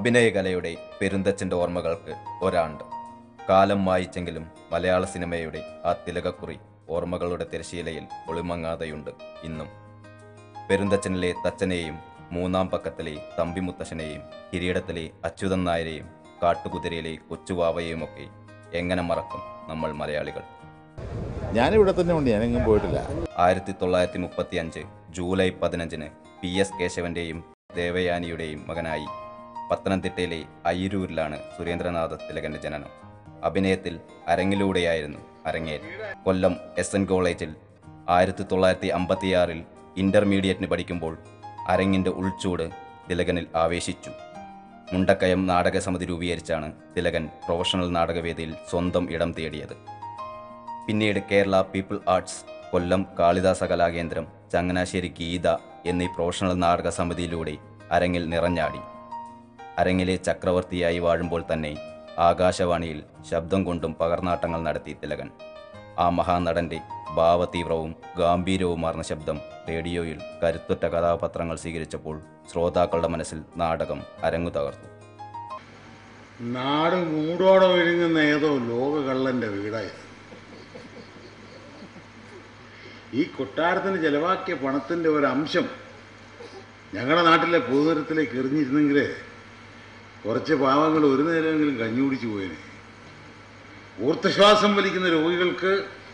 അഭിനയകലയുടെ പെരുന്തച്ഛൻ്റെ ഓർമ്മകൾക്ക് ഒരാണ്ട് കാലം വായിച്ചെങ്കിലും മലയാള സിനിമയുടെ ആ തിലകക്കുറി ഓർമ്മകളുടെ തിരശീലയിൽ ഒളിമങ്ങാതെയുണ്ട് ഇന്നും പെരുന്തച്ഛനിലെ തച്ചനെയും മൂന്നാം പക്കത്തിലെ തമ്പിമുത്തശ്ശനെയും കിരീടത്തിലെ അച്യുതൻ നായരെയും കാട്ടുകുതിരയിലെ കൊച്ചുവാവയെയുമൊക്കെ എങ്ങനെ മറക്കും നമ്മൾ മലയാളികൾ ഞാനിവിടെ തന്നെ ഉണ്ട് ഞാനെങ്ങും പോയിട്ടില്ല ആയിരത്തി തൊള്ളായിരത്തി മുപ്പത്തി അഞ്ച് ജൂലൈ പതിനഞ്ചിന് പി എസ് കേശവന്റെയും ദേവയാനിയുടെയും മകനായി പത്തനംതിട്ടയിലെ അയ്യൂരിലാണ് സുരേന്ദ്രനാഥ തിലകന്റെ ജനനം അഭിനയത്തിൽ അരങ്ങിലൂടെയായിരുന്നു അരങ്ങേറ്റം കൊല്ലം എസ് എൻ കോളേജിൽ ആയിരത്തി തൊള്ളായിരത്തി അമ്പത്തിയാറിൽ ഇന്റർമീഡിയറ്റിന് പഠിക്കുമ്പോൾ അരങ്ങിന്റെ ഉൾച്ചൂട് തിലകനിൽ ആവേശിച്ചു മുണ്ടക്കയം നാടക സമിതി രൂപീകരിച്ചാണ് തിലകൻ പ്രൊഫഷണൽ നാടകവേദിയിൽ സ്വന്തം ഇടം തേടിയത് പിന്നീട് കേരള പീപ്പിൾ ആർട്സ് കൊല്ലം കാളിദാസ കലാകേന്ദ്രം ചങ്ങനാശ്ശേരി ഗീത എന്നീ പ്രൊഫഷണൽ നാടക സമിതിയിലൂടെ അരങ്ങിൽ നിറഞ്ഞാടി അരങ്ങിലെ ചക്രവർത്തിയായി വാഴുമ്പോൾ തന്നെ ആകാശവാണിയിൽ ശബ്ദം കൊണ്ടും പകർന്നാട്ടങ്ങൾ നടത്തി തിലകൻ ആ മഹാനടന്റെ ഭാവതീവ്രവും ഗാംഭീര്യവുമാർന്ന ശബ്ദം റേഡിയോയിൽ കരുത്തുറ്റ കഥാപാത്രങ്ങൾ സ്വീകരിച്ചപ്പോൾ ശ്രോതാക്കളുടെ മനസ്സിൽ നാടകം അരങ്ങു തകർത്തു നാട് മൂടോടെ ഒരുങ്ങുന്ന ഏതോ ലോക കള്ളന്റെ വീടായത് ഈ കൊട്ടാരത്തിന് ചെലവാക്കിയ പണത്തിന്റെ ഒരു അംശം ഞങ്ങളുടെ നാട്ടിലെ പൊതുനിരത്തിലേക്ക് എറിഞ്ഞിരുന്നെങ്കിൽ കുറച്ച് പാവങ്ങൾ ഒരു നേരമെങ്കിലും കഞ്ഞി കുടിച്ചു പോയേനെ ഊർത്തശ്വാസം വലിക്കുന്ന രോഗികൾക്ക്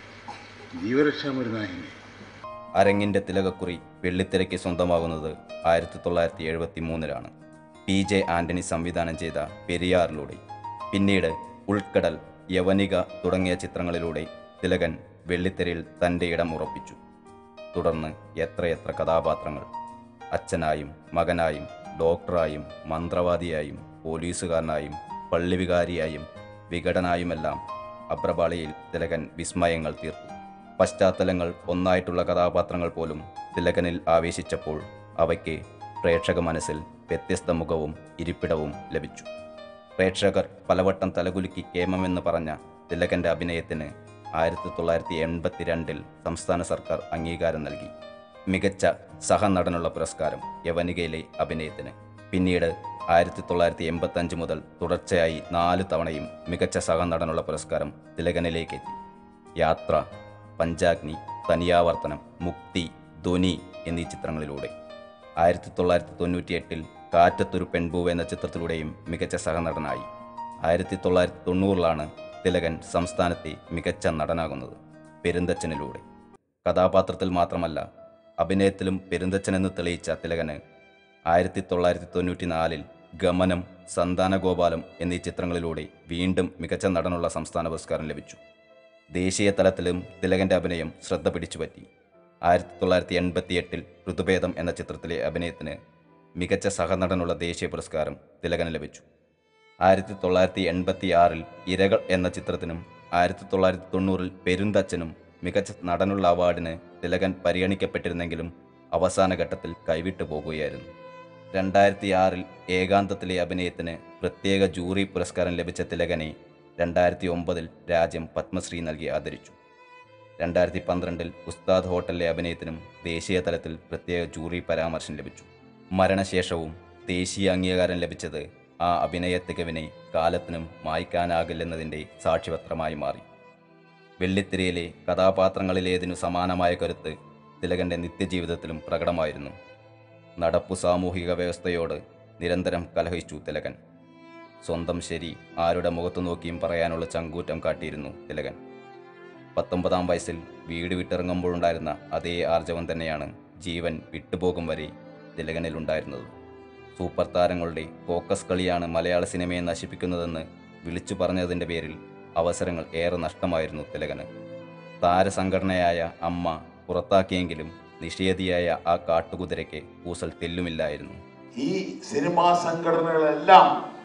ജീവരക്ഷാ മരുന്നായിനെ അരങ്ങിന്റെ തിലകക്കുറി വെള്ളിത്തിരയ്ക്ക് സ്വന്തമാകുന്നത് ആയിരത്തി തൊള്ളായിരത്തി എഴുപത്തി മൂന്നിലാണ് പി ജെ ആന്റണി സംവിധാനം ചെയ്ത പെരിയാറിലൂടെ പിന്നീട് ഉൾക്കടൽ യവനിക തുടങ്ങിയ ചിത്രങ്ങളിലൂടെ തിലകൻ വെള്ളിത്തിരയിൽ തൻ്റെ ഇടം ഉറപ്പിച്ചു തുടർന്ന് എത്രയെത്ര കഥാപാത്രങ്ങൾ അച്ഛനായും മകനായും ഡോക്ടറായും മന്ത്രവാദിയായും പോലീസുകാരനായും പള്ളിവികാരിയായും വിഘടനായുമെല്ലാം അബ്രപാളിയിൽ തിലകൻ വിസ്മയങ്ങൾ തീർത്തു പശ്ചാത്തലങ്ങൾ ഒന്നായിട്ടുള്ള കഥാപാത്രങ്ങൾ പോലും തിലകനിൽ ആവേശിച്ചപ്പോൾ അവയ്ക്ക് പ്രേക്ഷക മനസ്സിൽ വ്യത്യസ്ത മുഖവും ഇരിപ്പിടവും ലഭിച്ചു പ്രേക്ഷകർ പലവട്ടം തലകുലുക്കി കേമമെന്ന് പറഞ്ഞ തിലകന്റെ അഭിനയത്തിന് ആയിരത്തി തൊള്ളായിരത്തി എൺപത്തിരണ്ടിൽ സംസ്ഥാന സർക്കാർ അംഗീകാരം നൽകി മികച്ച സഹനടനുള്ള പുരസ്കാരം യവനികയിലെ അഭിനയത്തിന് പിന്നീട് ആയിരത്തി തൊള്ളായിരത്തി എൺപത്തഞ്ച് മുതൽ തുടർച്ചയായി നാല് തവണയും മികച്ച സഹനടനുള്ള പുരസ്കാരം തിലകനിലേക്ക് എത്തി യാത്ര പഞ്ചാഗ്നി തനിയാവർത്തനം മുക്തി ധ്വനി എന്നീ ചിത്രങ്ങളിലൂടെ ആയിരത്തി തൊള്ളായിരത്തി തൊണ്ണൂറ്റിയെട്ടിൽ കാറ്റത്തൊരു പെൺപൂവ് എന്ന ചിത്രത്തിലൂടെയും മികച്ച സഹനടനായി ആയിരത്തി തൊള്ളായിരത്തി തൊണ്ണൂറിലാണ് തിലകൻ സംസ്ഥാനത്തെ മികച്ച നടനാകുന്നത് പെരുന്തച്ഛനിലൂടെ കഥാപാത്രത്തിൽ മാത്രമല്ല അഭിനയത്തിലും പെരുന്തച്ഛനെന്ന് തെളിയിച്ച തിലകന് ആയിരത്തി തൊള്ളായിരത്തി തൊണ്ണൂറ്റി നാലിൽ ഗമനം സന്താനഗോപാലം എന്നീ ചിത്രങ്ങളിലൂടെ വീണ്ടും മികച്ച നടനുള്ള സംസ്ഥാന പുരസ്കാരം ലഭിച്ചു ദേശീയ തലത്തിലും തിലകന്റെ അഭിനയം ശ്രദ്ധ പിടിച്ചുപറ്റി ആയിരത്തി തൊള്ളായിരത്തി എൺപത്തി എട്ടിൽ ഋതുഭേദം എന്ന ചിത്രത്തിലെ അഭിനയത്തിന് മികച്ച സഹനടനുള്ള ദേശീയ പുരസ്കാരം തിലകന് ലഭിച്ചു ആയിരത്തി തൊള്ളായിരത്തി എൺപത്തി ആറിൽ ഇരകൾ എന്ന ചിത്രത്തിനും ആയിരത്തി തൊള്ളായിരത്തി തൊണ്ണൂറിൽ പെരുന്തച്ഛനും മികച്ച നടനുള്ള അവാർഡിന് തിലകൻ പരിഗണിക്കപ്പെട്ടിരുന്നെങ്കിലും അവസാന ഘട്ടത്തിൽ കൈവിട്ടു പോകുകയായിരുന്നു രണ്ടായിരത്തി ആറിൽ ഏകാന്തത്തിലെ അഭിനയത്തിന് പ്രത്യേക ജൂറി പുരസ്കാരം ലഭിച്ച തിലകനെ രണ്ടായിരത്തി ഒമ്പതിൽ രാജ്യം പത്മശ്രീ നൽകി ആദരിച്ചു രണ്ടായിരത്തി പന്ത്രണ്ടിൽ ഉസ്താദ് ഹോട്ടലിലെ അഭിനയത്തിനും ദേശീയ തലത്തിൽ പ്രത്യേക ജൂറി പരാമർശം ലഭിച്ചു മരണശേഷവും ദേശീയ അംഗീകാരം ലഭിച്ചത് ആ അഭിനയ തികവിനെ കാലത്തിനും മായ്ക്കാനാകില്ലെന്നതിൻ്റെ സാക്ഷ്യപത്രമായി മാറി വെള്ളിത്തിരയിലെ കഥാപാത്രങ്ങളിലേതിനു സമാനമായ കരുത്ത് തിലകന്റെ നിത്യജീവിതത്തിലും പ്രകടമായിരുന്നു നടപ്പു സാമൂഹിക വ്യവസ്ഥയോട് നിരന്തരം കലഹിച്ചു തിലകൻ സ്വന്തം ശരി ആരുടെ മുഖത്തു നോക്കിയും പറയാനുള്ള ചങ്കൂറ്റം കാട്ടിയിരുന്നു തിലകൻ പത്തൊമ്പതാം വയസ്സിൽ വീട് വിട്ടിറങ്ങുമ്പോഴുണ്ടായിരുന്ന അതേ ആർജവം തന്നെയാണ് ജീവൻ വിട്ടുപോകും വരെ തിലകനിലുണ്ടായിരുന്നത് സൂപ്പർ താരങ്ങളുടെ ഫോക്കസ് കളിയാണ് മലയാള സിനിമയെ നശിപ്പിക്കുന്നതെന്ന് വിളിച്ചു പറഞ്ഞതിൻ്റെ പേരിൽ അവസരങ്ങൾ ഏറെ നഷ്ടമായിരുന്നു തിലകന് താരസംഘടനയായ അമ്മ പുറത്താക്കിയെങ്കിലും നിഷേധിയായ ആ കാട്ടുകുതിരയ്ക്ക് കൂസൽ തെല്ലുമില്ലായിരുന്നു ഈ സിനിമാ സംഘടനകളെല്ലാം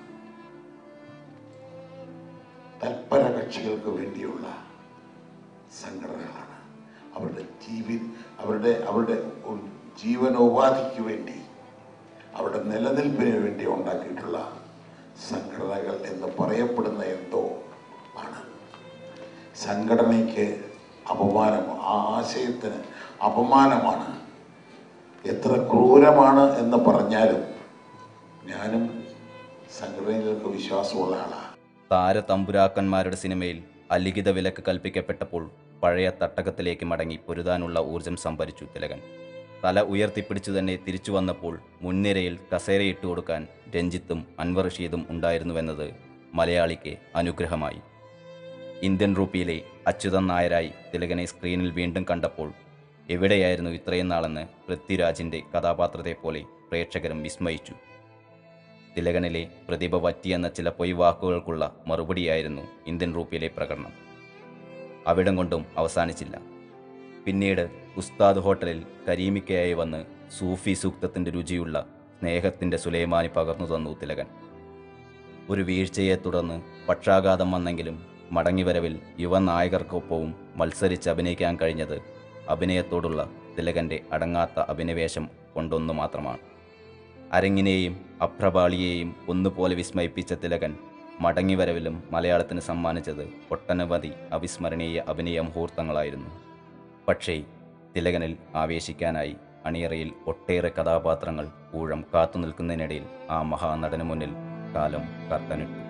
തൽപര കക്ഷികൾക്ക് വേണ്ടിയുള്ള സംഘടനകളാണ് അവരുടെ ജീവൻ അവരുടെ അവരുടെ ഉ- ജീവനോപാധിക്ക് വേണ്ടി അവരുടെ നിലനിൽപ്പിന് വേണ്ടി ഉണ്ടാക്കിയിട്ടുള്ള സംഘടനകൾ എന്ന് പറയപ്പെടുന്ന എന്തോ ആണ് സംഘടനയ്ക്ക് അപമാനം ആ ആശയത്തിന് അപമാനമാണ് എത്ര ക്രൂരമാണ് എന്ന് പറഞ്ഞാലും ഞാനും സംഘടനയിലൊക്കെ വിശ്വാസമുള്ള ആളാണ് താരതമ്പുരാക്കന്മാരുടെ സിനിമയിൽ അലിഖിത വിലക്ക് കൽപ്പിക്കപ്പെട്ടപ്പോൾ പഴയ തട്ടകത്തിലേക്ക് മടങ്ങി പൊരുതാനുള്ള ഊർജം സംഭരിച്ചു തിലകൻ തല ഉയർത്തിപ്പിടിച്ചു തന്നെ തിരിച്ചു വന്നപ്പോൾ മുൻനിരയിൽ കസേരയിട്ട് കൊടുക്കാൻ രഞ്ജിത്തും അൻവർ റഷീദും ഉണ്ടായിരുന്നുവെന്നത് മലയാളിക്ക് അനുഗ്രഹമായി ഇന്ത്യൻ റൂപ്പിയിലെ അച്യുതൻ നായരായി തിലകനെ സ്ക്രീനിൽ വീണ്ടും കണ്ടപ്പോൾ എവിടെയായിരുന്നു ഇത്രയും നാളെന്ന് പൃഥ്വിരാജിൻ്റെ കഥാപാത്രത്തെപ്പോലെ പ്രേക്ഷകരും വിസ്മയിച്ചു തിലകനിലെ പ്രതിഭ വറ്റിയെന്ന ചില പൊയ് വാക്കുകൾക്കുള്ള മറുപടിയായിരുന്നു ഇന്ത്യൻ റൂപ്പിയിലെ പ്രകടനം അവിടം കൊണ്ടും അവസാനിച്ചില്ല പിന്നീട് ഉസ്താദ് ഹോട്ടലിൽ കരീമിക്കയായി വന്ന് സൂഫി സൂക്തത്തിൻ്റെ രുചിയുള്ള സ്നേഹത്തിൻ്റെ സുലൈമാനി പകർന്നു തന്നു തിലകൻ ഒരു വീഴ്ചയെ തുടർന്ന് പക്ഷാഘാതം വന്നെങ്കിലും മടങ്ങിവരവിൽ യുവനായകർക്കൊപ്പവും മത്സരിച്ച് അഭിനയിക്കാൻ കഴിഞ്ഞത് അഭിനയത്തോടുള്ള തിലകൻ്റെ അടങ്ങാത്ത അഭിനിവേശം കൊണ്ടൊന്നു മാത്രമാണ് അരങ്ങിനെയും അപ്രപാളിയെയും ഒന്നുപോലെ വിസ്മയിപ്പിച്ച തിലകൻ മടങ്ങിവരവിലും മലയാളത്തിന് സമ്മാനിച്ചത് ഒട്ടനവധി അവിസ്മരണീയ അഭിനയ മുഹൂർത്തങ്ങളായിരുന്നു പക്ഷേ തിലകനിൽ ആവേശിക്കാനായി അണിയറയിൽ ഒട്ടേറെ കഥാപാത്രങ്ങൾ ഊഴം കാത്തുനിൽക്കുന്നതിനിടയിൽ ആ മഹാനടനു മുന്നിൽ കാലം കർത്തനിട്ടു